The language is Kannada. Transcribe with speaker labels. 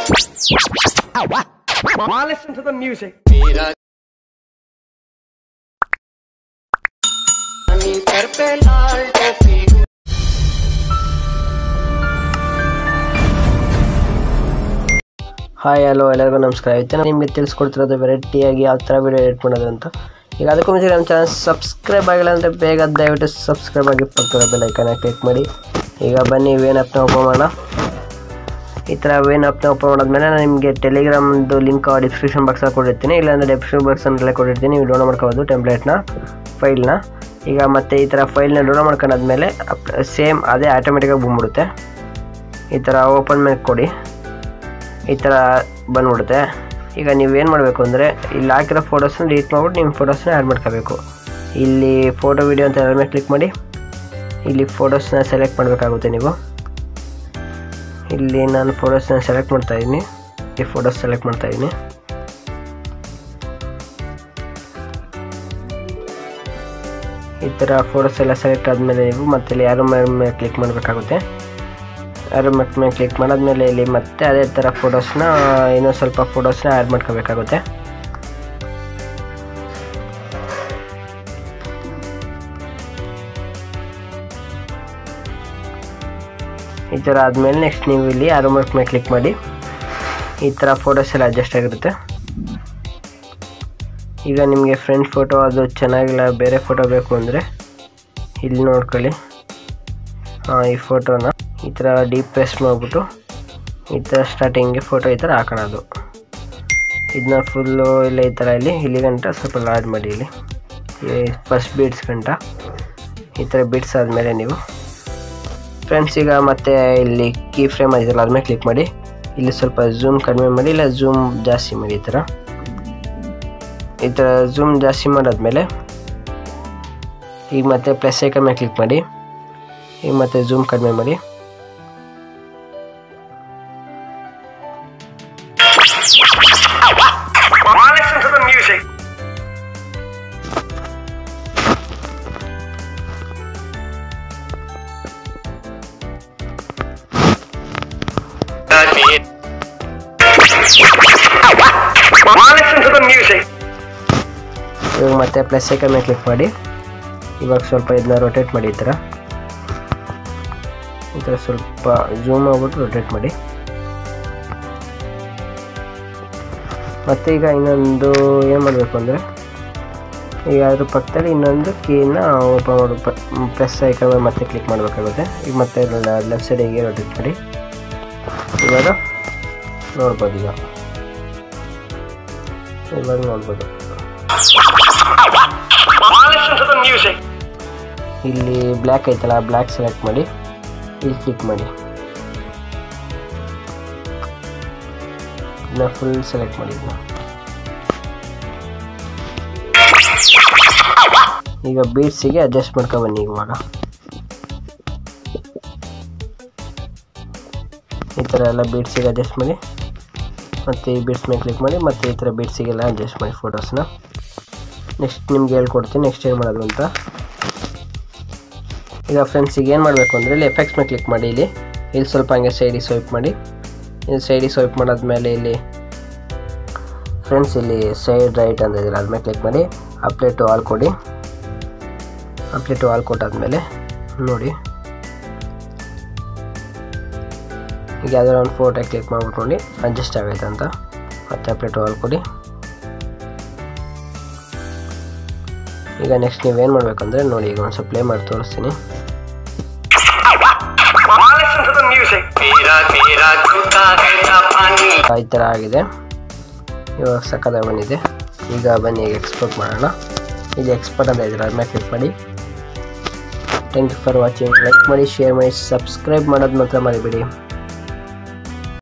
Speaker 1: Now listen to the music.
Speaker 2: Hi hello ಎಲ್ಲರಿಗೂ ನಮಸ್ಕಾರ ಇವತ್ತು ನಾನು ನಿಮಗೆ ತಿಳಿಸ್ಕೊಡ್ತಿರೋದು ವೆರೈಟಿಯಾಗಿ ಯಾವ ಥರ ವೀಡಿಯೋ ಎಡಿಟ್ ಮಾಡೋದು ಅಂತ ಈಗ ಅದಕ್ಕೂ ಮುಂಚೆ ನಮ್ಮ ಚಾನಲ್ ಸಬ್ಸ್ಕ್ರೈಬ್ ಆಗಿಲ್ಲ ಅಂದರೆ ಬೇಗ ದಯವಿಟ್ಟು ಸಬ್ಸ್ಕ್ರೈಬ್ ಆಗಿ ಪಕ್ಕದ ಬೆಲ್ಲೈಕನ್ನ ಕ್ಲಿಕ್ ಮಾಡಿ ಈಗ ಬನ್ನಿ ವೇನ್ ಆ್ಯಪ್ನ ಓಪನ್ ಮಾಡೋಣ ಈ ಥರ ವೇನ್ ಆ್ಯಪ್ನ ಓಪನ್ ಮಾಡಾದ್ಮೇಲೆ ನಾನು ನಿಮಗೆ ಟೆಲಿಗ್ರಾಮ್ದು ಲಿಂಕ್ ಡಿಸ್ಕ್ರಿಪ್ಷನ್ ಬಾಕ್ಸಲ್ಲಿ ಕೊಟ್ಟಿರ್ತೀನಿ ಇಲ್ಲಾಂದರೆ ಡಿಸ್ಕ್ರಿಪ್ಷನ್ ಬಾಕ್ಸಲ್ಲೇ ಕೊಟ್ಟಿರ್ತೀನಿ ನೀವು ಡೌನ್ಲೋಡ್ ಮಾಡ್ಕೋಬೋದು ಟೆಂಪ್ಲೇಟ್ನ ಫೈಲ್ನ ಈಗ ಮತ್ತೆ ಈ ಥರ ಫೈಲ್ನ ಡೌನ್ಲೋಡ್ ಮಾಡ್ಕೊಂಡಾದ್ಮೇಲೆ ಸೇಮ್ ಅದೇ ಆಟೋಮೆಟಿಕಾಗಿ ಬಂದ್ಬಿಡುತ್ತೆ ಈ ಥರ ಓಪನ್ ಮೇಲೆ ಕೊಡಿ ಈ ಥರ ಬಂದ್ಬಿಡುತ್ತೆ ಈಗ ನೀವೇನು ಮಾಡಬೇಕು ಅಂದರೆ ಇಲ್ಲಿ ಹಾಕಿರೋ ಫೋಟೋಸ್ನ ಡಿಲೀಟ್ ಮಾಡ್ಬಿಟ್ಟು ನಿಮ್ಮ ಫೋಟೋಸ್ನ ಆ್ಯಡ್ ಮಾಡ್ಕೋಬೇಕು ಇಲ್ಲಿ ಫೋಟೋ ವಿಡಿಯೋ ಅಂತ ಅದ್ರ ಮೇಲೆ ಕ್ಲಿಕ್ ಮಾಡಿ ಇಲ್ಲಿ ಫೋಟೋಸ್ನ ಸೆಲೆಕ್ಟ್ ಮಾಡಬೇಕಾಗುತ್ತೆ ನೀವು ಇಲ್ಲಿ ನಾನು ಫೋಟೋಸ್ನ ಸೆಲೆಕ್ಟ್ ಮಾಡ್ತಾ ಇದ್ದೀನಿ ಈ ಫೋಟೋಸ್ ಸೆಲೆಕ್ಟ್ ಮಾಡ್ತಾ ಇದ್ದೀನಿ ಈ ಥರ ಫೋಟೋಸ್ ಎಲ್ಲ ಸೆಲೆಕ್ಟ್ ಆದಮೇಲೆ ನೀವು ಮತ್ತೆ ಇಲ್ಲಿ ಯಾರು ಮೇಲೆ ಕ್ಲಿಕ್ ಮಾಡಬೇಕಾಗುತ್ತೆ ಯಾರು ಮತ್ತೆ ಮೇಲೆ ಕ್ಲಿಕ್ ಮಾಡಾದ್ಮೇಲೆ ಇಲ್ಲಿ ಮತ್ತೆ ಅದೇ ಥರ ಫೋಟೋಸ್ನ ಇನ್ನೊಂದು ಸ್ವಲ್ಪ ಫೋಟೋಸ್ನ ಆ್ಯಡ್ ಮಾಡ್ಕೋಬೇಕಾಗುತ್ತೆ ಈ ಥರ ಆದಮೇಲೆ ನೆಕ್ಸ್ಟ್ ನೀವು ಇಲ್ಲಿ ಯಾರು ಮಾರ್ಕ್ ಮೇಲೆ ಕ್ಲಿಕ್ ಮಾಡಿ ಈ ಥರ ಫೋಟೋಸ್ ಎಲ್ಲ ಅಡ್ಜಸ್ಟ್ ಆಗಿರುತ್ತೆ ಈಗ ನಿಮಗೆ ಫ್ರೆಂಡ್ ಫೋಟೋ ಅದು ಚೆನ್ನಾಗಿಲ್ಲ ಬೇರೆ ಫೋಟೋ ಬೇಕು ಅಂದರೆ ಇಲ್ಲಿ ನೋಡ್ಕೊಳ್ಳಿ ಹಾಂ ಈ ಫೋಟೋನ ಈ ಥರ ಡೀಪ್ ಪ್ರೆಸ್ ಮಾಡಿಬಿಟ್ಟು ಈ ಥರ ಸ್ಟಾರ್ಟಿಂಗ್ಗೆ ಫೋಟೋ ಈ ಥರ ಹಾಕೋಣದು ಇದನ್ನ ಫುಲ್ಲು ಇಲ್ಲ ಈ ಥರ ಇಲ್ಲಿ ಇಲ್ಲಿ ಗಂಟ ಸ್ವಲ್ಪ ಲಾಡ್ ಮಾಡಿ ಇಲ್ಲಿ ಫಸ್ಟ್ ಬೀಡ್ಸ್ ಗಂಟ ಈ ಥರ ಬೀಡ್ಸ್ ಆದಮೇಲೆ ನೀವು ಫ್ರೆಂಡ್ಸ್ ಈಗ ಮತ್ತೆ ಇಲ್ಲಿ ಕೀ ಫ್ರೇಮ್ ಆಗಿದೆಯಲ್ಲ ಅದ್ಮೇಲೆ ಕ್ಲಿಕ್ ಮಾಡಿ ಇಲ್ಲಿ ಸ್ವಲ್ಪ ಝೂಮ್ ಕಡಿಮೆ ಮಾಡಿ ಇಲ್ಲ ಝೂಮ್ ಜಾಸ್ತಿ ಮಾಡಿ ಈ ಥರ ಈ ಥರ ಝೂಮ್ ಜಾಸ್ತಿ ಮಾಡಾದ್ಮೇಲೆ ಈಗ ಮತ್ತೆ ಪ್ಲಸ್ ಐಕನ್ ಮೇಲೆ ಕ್ಲಿಕ್ ಮಾಡಿ ಈಗ ಮತ್ತೆ ಝೂಮ್ ಕಡಿಮೆ ಮಾಡಿ
Speaker 1: Now listen to the music. Now listen to the music.
Speaker 2: ಇವಾಗ ಮತ್ತೆ ಪ್ಲಸ್ ಐಕನ್ ಮೇಲೆ ಕ್ಲಿಕ್ ಮಾಡಿ ಇವಾಗ ಸ್ವಲ್ಪ ಇದನ್ನ ರೊಟೇಟ್ ಮಾಡಿ ಈ ಥರ ಈ ಥರ ಸ್ವಲ್ಪ ಝೂಮ್ ಆಗ್ಬಿಟ್ಟು ರೊಟೇಟ್ ಮಾಡಿ ಮತ್ತೆ ಈಗ ಇನ್ನೊಂದು ಏನು ಮಾಡಬೇಕು ಅಂದರೆ ಈಗ ಅದ್ರ ಪಕ್ಕದಲ್ಲಿ ಇನ್ನೊಂದು ಕೀನ ಓಪನ್ ಮಾಡಿ ಪ್ಲಸ್ ಐಕನ್ ಮೇಲೆ ಮತ್ತೆ ಕ್ಲಿಕ್ ಮಾಡಬೇಕಾಗುತ್ತೆ ಈಗ ಮತ್ತೆ ಲೆಫ್ಟ್ ಸೈಡಿಗೆ ರೊಟೇಟ್ ಮಾಡಿ ಇವಾಗ ನೋಡ್ಬೋದು ಈಗ ಇವಾಗ ನೋಡ್ಬೋದು
Speaker 1: Now listen to the music.
Speaker 2: ಇಲ್ಲಿ ಬ್ಲ್ಯಾಕ್ ಐತಲ್ಲ ಬ್ಲ್ಯಾಕ್ ಸೆಲೆಕ್ಟ್ ಮಾಡಿ ಇಲ್ಲಿ ಕ್ಲಿಕ್ ಮಾಡಿ ಇದನ್ನ ಫುಲ್ ಸೆಲೆಕ್ಟ್ ಮಾಡಿ ಇದನ್ನ ಈಗ ಬೀಡ್ಸಿಗೆ ಅಡ್ಜಸ್ಟ್ ಮಾಡ್ಕೊ ಬನ್ನಿ ಇವಾಗ ಈ ಥರ ಎಲ್ಲ ಬೀಡ್ಸಿಗೆ ಅಡ್ಜಸ್ಟ್ ಮಾಡಿ ಮತ್ತು ಈ ಬೀಡ್ಸ್ ಮೇಲೆ ಕ್ಲಿಕ್ ಮಾಡಿ ಮತ್ತು ಈ ಥರ ಬೀಡ್ಸಿಗೆಲ್ಲ ಅಡ್ಜಸ್ಟ್ ಮಾಡಿ ಫೋಟೋಸ್ನ ನೆಕ್ಸ್ಟ್ ನಿಮ್ಗೆ ಹೇಳ್ಕೊಡ್ತೀನಿ ನೆಕ್ಸ್ಟ್ ಏನು ಮಾಡೋದು ಅಂತ ಈಗ ಫ್ರೆಂಡ್ಸ್ ಈಗ ಏನು ಮಾಡಬೇಕು ಅಂದರೆ ಇಲ್ಲಿ ಎಫೆಕ್ಟ್ಸ್ ಮೇಲೆ ಕ್ಲಿಕ್ ಮಾಡಿ ಇಲ್ಲಿ ಇಲ್ಲಿ ಸ್ವಲ್ಪ ಹಂಗೆ ಸೈಡಿಗೆ ಸ್ವೈಪ್ ಮಾಡಿ ಇಲ್ಲಿ ಸೈಡಿಗೆ ಸ್ವೈಪ್ ಮಾಡಾದ್ಮೇಲೆ ಇಲ್ಲಿ ಫ್ರೆಂಡ್ಸ್ ಇಲ್ಲಿ ಸೈಡ್ ರೈಟ್ ಅಂತ ಇದಿಲ್ಲ ಅದ್ಮೇಲೆ ಕ್ಲಿಕ್ ಮಾಡಿ ಅಪ್ಲೈ ಟು ಆಲ್ ಕೊಡಿ ಅಪ್ಲೈ ಟು ಆಲ್ ಕೊಟ್ಟಾದ್ಮೇಲೆ ನೋಡಿ ಈಗ ಯಾವ್ದಾರ ಒಂದು ಫೋಟೋ ಕ್ಲಿಕ್ ಮಾಡ್ಬಿಟ್ಟು ನೋಡಿ ಅಡ್ಜಸ್ಟ್ ಆಗೈತೆ ಅಂತ ಮತ್ತೆ ಅಪ್ಲೈ ಟು ಆಲ್ ಕೊಡಿ ಈಗ ನೆಕ್ಸ್ಟ್ ನೀವೇನು ಮಾಡಬೇಕಂದ್ರೆ ನೋಡಿ ಈಗ ಒಂದು ಸ್ವಲ್ಪ ಪ್ಲೇ ಮಾಡಿ ತೋರಿಸ್ತೀನಿ
Speaker 1: Now listen to the music.
Speaker 2: ಈ ಥರ ಆಗಿದೆ ಇವಾಗ ಸಕ್ಕದಾಗಿ ಬಂದಿದೆ ಈಗ ಬನ್ನಿ ಈಗ ಎಕ್ಸ್ಪೋರ್ಟ್ ಮಾಡೋಣ ಇದು ಎಕ್ಸ್ಪೋರ್ಟ್ ಅಂತ ಇದ್ರೆ ಅದ್ಮೇಲೆ ಕ್ಲಿಕ್ ಮಾಡಿ thank you for watching like ಮಾಡಿ ಶೇರ್ ಮಾಡಿ ಸಬ್ಸ್ಕ್ರೈಬ್ ಮಾಡೋದು ಮಾತ್ರ ಮರಿಬೇಡಿ